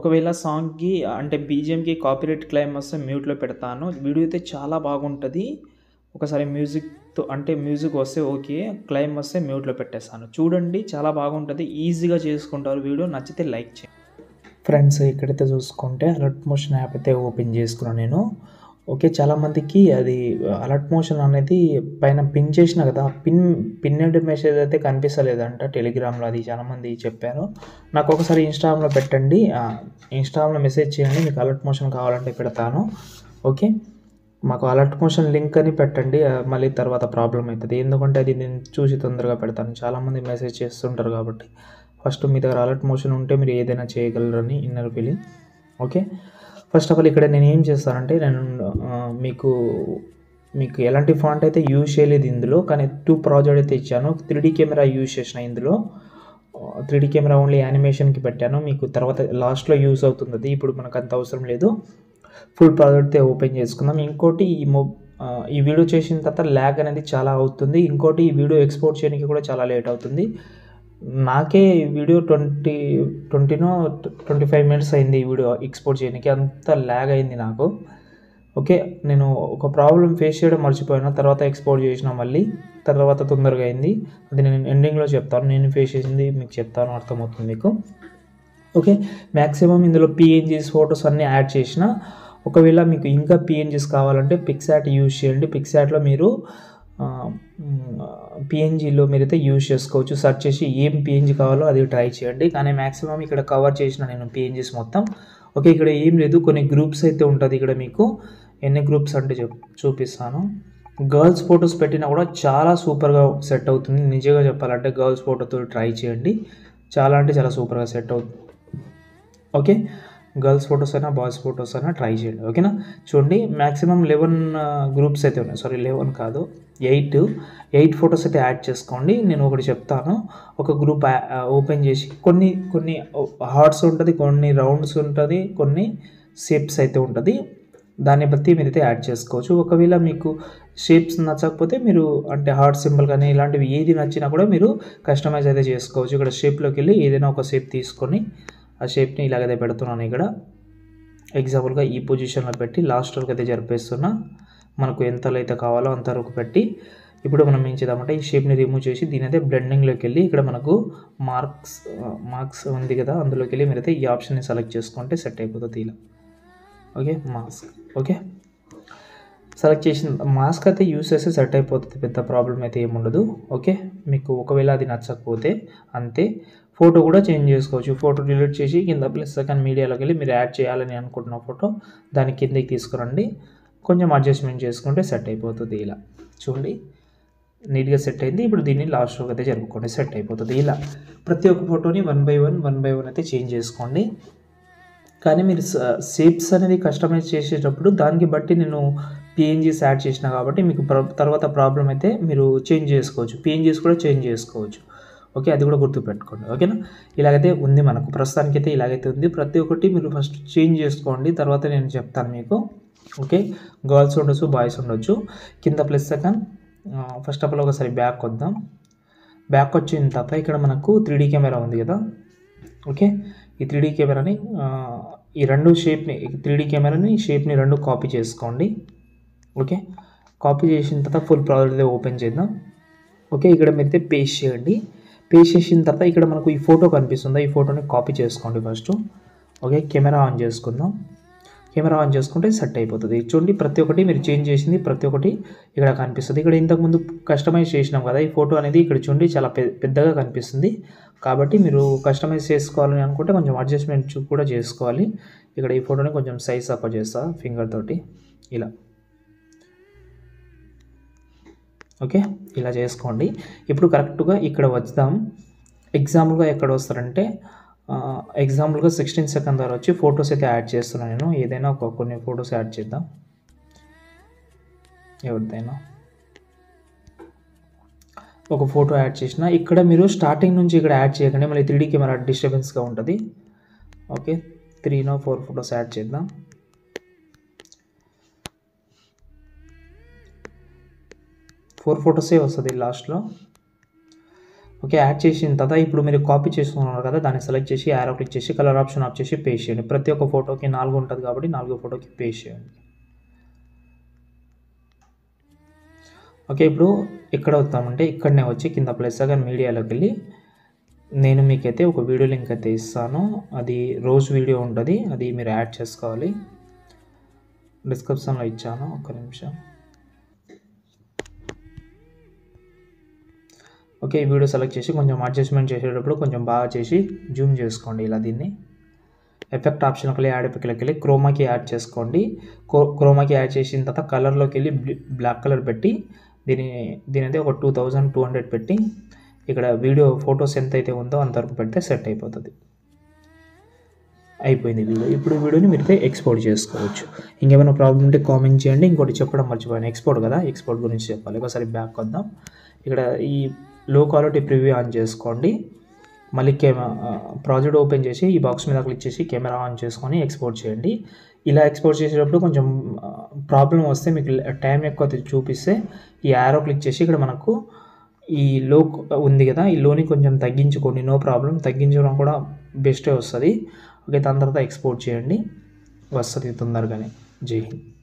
ఒకవేళ సాంగ్‌కి అంటే బీజీఎంకి కాపీరైట్ క్లెయిమ్ వస్తే మ్యూట్‌లో పెడతాను. వీడియో అయితే చాలా బాగుంటది. ఒకసారి మ్యూజిక్‌తో అంటే మ్యూజిక్ వస్తే ఓకే. క్లెయిమ్ వస్తే మ్యూట్‌లో పెట్టేస్తాను. చూడండి చాలా బాగుంటది. ఈజీగా చేసుకుంటారు వీడియో. నచ్చితే లైక్ చేయండి. ఫ్రెండ్స్ ఇక్కడైతే చూసుకుంటే అలర్ట్ మోషన్ యాప్ అయితే ఓపెన్ చేసుకున్నాను నేను. ఓకే. చాలామందికి అది అలర్ట్ మోషన్ అనేది పైన పిన్ చేసినా కదా! పిన్ పిన్నెడ్ మెసేజ్ అయితే కనిపిస్తలేదంట టెలిగ్రామ్‌లో అది చాలామంది చెప్పారు. నాకు ఒకసారి ఇన్‌స్టాగ్రామ్‌లో పెట్టండి. ఆహ్, ఇన్‌స్టాగ్రామ్‌లో మెసేజ్ చేయండి. మీకు అలర్ట్ మోషన్ కావాలంటే పెడతాను. ఓకే. మాకు అలర్ట్ మోషన్ లింక్ అని పెట్టండి. ఆహ్, మళ్ళీ తర్వాత ప్రాబ్లమ్ అయితది. ఎందుకంటే అది నేను చూసి తొందరగా పెడతాను. చాలామంది మెసేజ్ చేస్తుంటారు కాబట్టి. ఫస్ట్ మీ దగ్గర అలర్ట్ మోషన్ ఉంటే మీరు ఏదైనా చేయగలరని inner feeling. Okay. First of all ఇక్కడ నేను ఏం చేస్తానంటే నేను ఆహ్, మీకు మీకు ఎలాంటి ఫాంట్ అయితే యూజ్ చేయలేదు ఇందులో. కానీ 2 ప్రాజెక్ట్ అయితే ఇచ్చాను. 3డీ కెమెరా యూజ్ చేసిన ఇందులో. ఆహ్, 3డీ కెమెరా ఓన్లీ యానిమేషన్‌కి పెట్టాను. మీకు తర్వాత లాస్ట్‌లో యూజ్ అవుతుందది. ఇప్పుడు మనకంత అవసరం లేదు. ఫుల్ ప్రాజెక్ట్ అయితే ఓపెన్ చేసుకుందాం. ఇంకోటి ఈ మొ ఆహ్, ఈ వీడియో చేసిన తర్వాత ల్యాగ్ అనేది చాలా అవుతుంది. ఇంకోటి ఈ వీడియో ఎక్స్‌పోర్ట్ చేయడానికి కూడా చాలా లేట్ అవుతుంది. నాకే ఈ వీడియో 20 20నో 25 మినిట్స్ అయింది ఈ వీడియో ఎక్స్‌పోర్ట్ చేయనికి. అంత ల్యాగ్ అయింది నాకు. ఓకే. నేను ఒక ప్రాబ్లమ్ ఫేస్ చేయడం మర్చిపోయాను. తర్వాత ఎక్స్‌పోర్ట్ చేసినా మళ్ళీ. తర్వాత తొందరగా అయింది. అది నేను ఎండింగ్‌లో చెప్తాను. నేను ఫేస్ చేసింది మీకు చెప్తాను అర్థమవుతుంది మీకు. ఓకే. మాక్సిమం ఇందులో పీఎన్‌జీస్, ఫోటోస్ అన్నీ యాడ్ చేసిన. ఒకవేళ మీకు ఇంకా పీఎన్‌జీస్ కావాలంటే పిక్సార్ట్ యూజ్ చేయండి. పిక్సార్ట్‌లో మీరు ఆహ్, హ్మ్, పీఎన్‌జీలో మీరైతే యూజ్ చేసుకోవచ్చు. సెర్చ్ చేసి ఏం పీఎన్‌జీ కావాలో అది ట్రై చేయండి. కానీ మాక్సిమం ఇక్కడ కవర్ చేసిన నేను పీఎన్‌జీస్ మొత్తం. ఓకే. ఇక్కడ ఏం లేదు. కొన్ని గ్రూప్స్ అయితే ఉంటది ఇక్కడ మీకు. ఎన్ని గ్రూప్స్ అంటే చెప్ చూపిస్తాను. గర్ల్స్ ఫోటోస్ పెట్టినా కూడా చాలా సూపర్‌గా సెట్ అవుతుంది. నిజంగా చెప్పాలంటే గర్ల్స్ ఫోటోతో ట్రై చేయండి. చాలా అంటే చాలా సూపర్‌గా సెట్ అవుతుంది. ఓకే. గర్ల్స్ ఫోటోస్ అయినా, బాయ్స్ ఫోటోస్ అయినా ట్రై చేయండి. ఓకేనా. చూడండి మాక్సిమం 11 గ్రూప్స్ అయితే ఉన్నాయి. సారీ 11 కాదు 8, 8 ఫోటోస్ అయితే యాడ్ చేసుకోండి. నేను ఒకటి చెప్తాను. ఒక గ్రూప్ యా ఆహ్, ఓపెన్ చేసి కొన్ని కొన్ని హార్ట్స్ ఉంటది. కొన్ని రౌండ్స్ ఉంటది. కొన్ని షేప్స్ అయితే ఉంటది. దాన్ని బట్టి మీరైతే యాడ్ చేసుకోవచ్చు. ఒకవేళ మీకు షేప్స్ నచ్చకపోతే మీరు అంటే హార్ట్ సింబల్ కానీ ఇలాంటివి ఏది నచ్చినా కూడా మీరు కస్టమైజ్ అయితే చేసుకోవచ్చు. ఇక్కడ షేప్‌లోకెళ్ళి ఏదైనా ఒక షేప్ తీసుకొని ఆ షేప్‌ని ఇలాగైతే పెడుతున్నాను ఇక్కడ. ఎగ్జాంపుల్‌గా ఈ పొజిషన్‌లో పెట్టి లాస్ట్ వరకు అయితే జరిపేస్తున్నా. మనకు ఎంతలో అయితే కావాలో అంత వరకు పెట్టి ఇప్పుడు మనం ఏం చేద్దామంటే ఈ షేప్‌ని రిమూవ్ చేసి దీనైతే బ్లెండింగ్‌లోకెళ్ళి ఇక్కడ మనకు మార్క్స్ ఆహ్, మార్క్స్ ఉంది కదా! అందులోకెళ్ళి మీరైతే ఈ ఆప్షన్‌ని సెలెక్ట్ చేసుకుంటే సెట్ అయిపోతది ఇలా. ఓకే. Mask okay. సెలెక్ట్ చేసిన మాస్క్ అయితే యూజ్ చేస్తే సెట్ అయిపోతది. పెద్ద ప్రాబ్లమ్ అయితే ఏముండదు. ఓకే. మీకు ఒకవేళ అది నచ్చకపోతే అంతే. ఫోటో కూడా చేంజ్ చేసుకోవచ్చు. ఫోటో డిలీట్ చేసి కింద ప్లస్ సెకండ్ మీడియాలోకెళ్ళి మీరు యాడ్ చేయాలని అనుకుంటున్న ఫోటో దాన్ని కిందకి తీసుకురండి. కొంచెం అడ్జస్ట్‌మెంట్ చేసుకుంటే సెట్ అయిపోతది ఇలా. చూడండి. నీట్‌గా సెట్ అయింది. ఇప్పుడు దీన్ని లాస్ట్ వరకు అయితే జరుపుకోండి. సెట్ అయిపోతది ఇలా. ప్రతి ఒక్క ఫోటోని one by one, one by one అయితే చేంజ్ చేసుకోండి. కానీ మీరు స షేప్స్ అనేది కస్టమైజ్ చేసేటప్పుడు దానికి బట్టి నేను పీఎన్‌జీస్ యాడ్ చేసినా కాబట్టి మీకు ప్ర తర్వాత ప్రాబ్లమ్ అయితే మీరు చేంజ్ చేసుకోవచ్చు. పీఎన్‌జీస్ కూడా చేంజ్ చేసుకోవచ్చు. ఓకే. అది కూడా గుర్తుపెట్టుకోండి. ఓకేనా. ఇలాగైతే ఉంది మనకు. ప్రస్తుతానికైతే ఇలాగైతే ఉంది. ప్రతి ఒక్కటి మీరు ఫస్ట్ చేంజ్ చేసుకోండి. తర్వాత నేను చెప్తాను మీకు. ఓకే. గర్ల్స్ ఉండొచ్చు, బాయ్స్ ఉండొచ్చు. కింద plus second ah, first of all ఒకసారి బ్యాక్ వద్దాం. బ్యాక్ వచ్చిన తర్వాత ఇక్కడ మనకు 3డీ కెమెరా ఉంది కదా! ఓకే. ఈ 3డీ కెమెరాని ఆహ్, ఈ 2 షేప్‌ని 3డీ కెమెరాని షేప్‌ని 2 కాపీ చేసుకోండి. ఓకే. కాపీ చేసిన తర్వాత ఫుల్ ప్రాజెక్ట్ అయితే ఓపెన్ చేద్దాం. ఓకే. ఇక్కడ మీరైతే పేస్ట్ చేయండి. పేస్ట్ చేసిన తర్వాత ఇక్కడ మనకు ఈ ఫోటో కనిపిస్తుందా? ఈ ఫోటోని కాపీ చేసుకోండి ఫస్టు. ఓకే. కెమెరా ఆన్ చేసుకుందాం. కెమెరా ఆన్ చేసుకుంటే సెట్ అయిపోతది. చూడండి ప్రతి ఒక్కటి మీరు చేంజ్ చేసింది ప్రతి ఒక్కటి ఇక్కడ కనిపిస్తది. ఇక్కడ ఇంతకుముందు కస్టమైజ్ చేసినాం కదా! ఈ ఫోటో అనేది ఇక్కడ చూడండి చాలా పె పెద్దగా కనిపిస్తుంది. కాబట్టి మీరు కస్టమైజ్ చేసుకోవాలని అనుకుంటే కొంచెం అడ్జస్ట్‌మెంట్ చు కూడా చేసుకోవాలి. ఇక్కడ ఈ ఫోటోని కొంచెం సైజ్ తక్కువ చేస్తా ఫింగర్ తోటి ఇలా. ఓకే. ఇలా చేసుకోండి. ఇప్పుడు కరెక్ట్‌గా ఇక్కడ వద్దాం. ఎగ్జాంపుల్‌గా ఎక్కడ వస్తారంటే ఆహ్, ఎగ్జాంపుల్‌గా 16 సెకండ్ ద్వారా వచ్చి ఫోటోస్ అయితే యాడ్ చేస్తున్నా నేను. ఏదైనా ఒక కొన్ని ఫోటోస్ యాడ్ చేద్దాం. ఎవరిదైనా. ఒక ఫోటో యాడ్ చేసిన. ఇక్కడ మీరు స్టార్టింగ్ నుంచి ఇక్కడ యాడ్ చేయకండి. మళ్ళీ 3డీ కెమెరా డిస్టర్బెన్స్‌గా ఉంటది. ఓకే. 3నో 4 ఫోటోస్ యాడ్ చేద్దాం. 4 ఫోటోసే వస్తది లాస్ట్‌లో. ఓకే యాడ్ చేసిన తర్వాత ఇప్పుడు మీరు కాపీ చేసుకున్నారు కదా దాన్ని సెలెక్ట్ చేసి యారో క్లిక్ చేసి కలర్ ఆప్షన్ ఆఫ్ చేసి పేస్ట్ చేయండి ప్రతి ఒక్క ఫోటోకి నాలుగు ఉంటుంది కాబట్టి నాలుగో ఫోటోకి పేస్ట్ చేయండి ఓకే ఇప్పుడు ఎక్కడ వస్తామంటే ఇక్కడనే వచ్చి కింద ప్లస్ దగ్గర మీడియాలోకి వెళ్ళి నేను మీకైతే ఒక వీడియో లింక్ అయితే ఇస్తాను అది రోజు వీడియో ఉంటుంది అది మీరు యాడ్ చేసుకోవాలి డిస్క్రిప్షన్లో ఇచ్చాను ఒక నిమిషం ఓకే ఈ వీడియో సెలెక్ట్ చేసి కొంచెం అడ్జస్ట్మెంట్ చేసేటప్పుడు కొంచెం బాగా చేసి జూమ్ చేసుకోండి ఇలా దీన్ని ఎఫెక్ట్ ఆప్షన్కి వెళ్ళి యాడ్ ఎఫెక్ట్లోకి వెళ్ళి క్రోమాకి యాడ్ చేసుకోండి క్రోమాకి యాడ్ చేసిన తర్వాత కలర్లోకి వెళ్ళి బ్లాక్ కలర్ పెట్టి దీని దీని అయితే ఒక టూ థౌజండ్ టూ హండ్రెడ్ పెట్టి ఇక్కడ వీడియో ఫొటోస్ ఎంత అయితే ఉందో అంతవరకు పెడితే సెట్ అయిపోతుంది అయిపోయింది వీడియో ఇప్పుడు వీడియోని మీరు ఎక్స్పోర్ట్ చేసుకోవచ్చు ఇంకేమైనా ప్రాబ్లం ఉంటే కామెంట్ చేయండి ఇంకోటి చెప్పడం మర్చిపోయాను ఎక్స్పోర్ట్ కదా ఎక్స్పోర్ట్ గురించి చెప్పాలి ఒకసారి బ్యాక్ వద్దాం ఇక్కడ ఈ లో క్వాలిటీ ప్రివ్యూ ఆన్ చేసుకోండి మళ్ళీ కెమెరా ప్రాజెక్ట్ ఓపెన్ చేసి ఈ బాక్స్ మీద క్లిక్ చేసి కెమెరా ఆన్ చేసుకొని ఎక్స్పోర్ట్ చేయండి ఇలా ఎక్స్పోర్ట్ చేసేటప్పుడు కొంచెం ప్రాబ్లం వస్తే మీకు టైం ఎక్కువ చూపిస్తే ఈ యారో క్లిక్ చేసి ఇక్కడ మనకు ఈ లో ఉంది కదా ఈ లోని కొంచెం తగ్గించుకోండి నో ప్రాబ్లం తగ్గించడం కూడా బెస్టే వస్తుంది ఓకే దాని తర్వాత ఎక్స్పోర్ట్ చేయండి వస్తుంది తొందరగానే జై హింద్